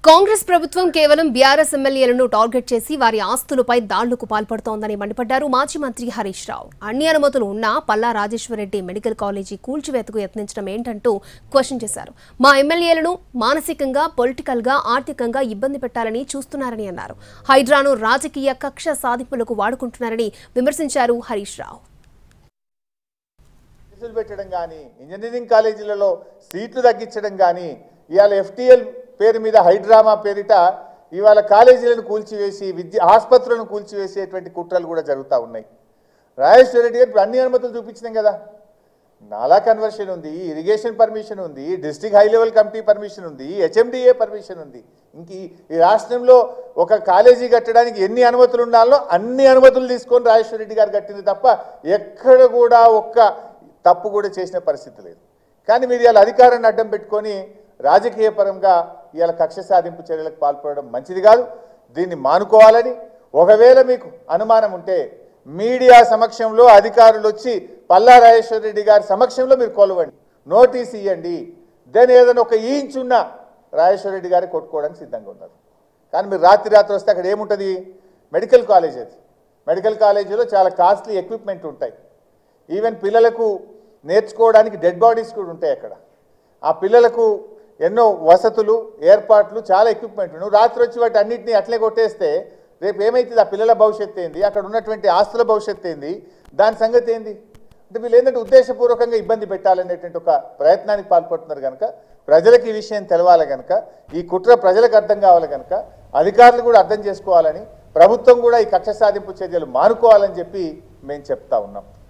కాంగ్రెస్ ప్రభుత్వం కేవలం బీఆర్ఎస్ ఎమ్మెల్యేలను టార్గెట్ చేసి వారి ఆస్తులపై దాళ్లకు పాల్పడుతోందని మండిపడ్డారు మాజీ మంత్రి హరీష్ రావు అన్ని అనుమతులు ఉన్నా పల్లా రాజేశ్వరరెడ్డి మెడికల్ కాలేజీ కూల్చివేతకు యత్నించడం ఏంటంటూ క్వశ్చన్ చేశారు మా ఎమ్మెల్యేలను మానసికంగా పొలిటికల్ గా ఆర్థికంగా ఇబ్బంది పెట్టాలని చూస్తున్నారని అన్నారు హైడ్రాను రాజకీయ కక్ష సాధింపులకు వాడుకుంటున్నారని విమర్శించారు హరీష్ రావు కేసులు పెట్టడం కానీ ఇంజనీరింగ్ కాలేజీలలో సీట్లు తగ్గించడం కానీ ఇవాళ ఎఫ్టీఎల్ పేరు మీద హైడ్రామా పేరిట ఇవాళ కాలేజీలను కూల్చివేసి విద్య ఆసుపత్రులను కూల్చివేసేటువంటి కుట్రలు కూడా జరుగుతూ ఉన్నాయి రాజేశ్వర రెడ్డి గారు ఇప్పుడు అన్ని అనుమతులు చూపించినాం కదా నాలా కన్వర్షన్ ఉంది ఇరిగేషన్ పర్మిషన్ ఉంది district high level committee permission HMDA హెచ్ఎండిఏ పర్మిషన్ ఉంది ఇంక ఈ- ఈ రాష్ట్రంలో ఒక కాలేజీ కట్టడానికి ఎన్ని అనుమతులు ఉండాలో అన్ని అనుమతులు తీసుకొని రాజేశ్వర రెడ్డి గారు కట్టింది తప్ప ఎక్కడ కూడా ఒక్క తప్పు కూడా చేసిన పరిస్థితి లేదు కానీ మీరు ఇవాళ అధికారాన్ని అడ్డం పెట్టుకొని రాజకీయ పరంగా ఇవాళ కక్ష సాధింపు చర్యలకు పాల్పడడం మంచిది కాదు దీన్ని మానుకోవాలని ఒకవేళ మీకు అనుమానం ఉంటే మీడియా సమక్షంలో అధికారులు వచ్చి పల్లా రాజేశ్వర రెడ్డి గారి సమక్షంలో మీరు కొలవండి నోటీస్ ఇవ్వండి దెన్ ఏదైనా ఒక ఇంచ్ ఉన్న రాజేశ్వర రెడ్డి గారి కొట్టుకోవడానికి సిద్ధంగా ఉన్నారు కానీ మీరు రాత్రి రాత్రి వస్తే అక్కడ ఏముంటుంది మెడికల్ కాలేజ్ అది మెడికల్ కాలేజీలో చాలా కాస్ట్లీ ఎక్విప్మెంట్ ఉంటాయి ఈవెన్ పిల్లలకు నేర్చుకోవడానికి డెడ్ బాడీస్ కూడా ఉంటాయి అక్కడ ఆ పిల్లలకు ఎన్నో వసతులు ఏర్పాట్లు చాలా ఎక్విప్మెంట్ నువ్వు రాత్రి వచ్చి వాటి అన్నింటినీ అట్లే కొట్టేస్తే రేపు ఏమైతుంది ఆ పిల్లల భవిష్యత్తు ఏంది అక్కడ ఉన్నటువంటి ఆస్తుల భవిష్యత్తు ఏంది దాని సంగతి ఏంది అంటే వీళ్ళు ఏంటంటే ఉద్దేశపూర్వకంగా ఇబ్బంది పెట్టాలనేటువంటి ఒక ప్రయత్నానికి పాల్పడుతున్నారు కనుక ప్రజలకు ఈ విషయం తెలవాలి కనుక ఈ కుట్ర ప్రజలకు అర్థం కావాలి కనుక అధికారులు కూడా అర్థం చేసుకోవాలని ప్రభుత్వం కూడా ఈ కక్ష సాధింపు చర్యలు మానుకోవాలని చెప్పి మేము చెప్తా ఉన్నాం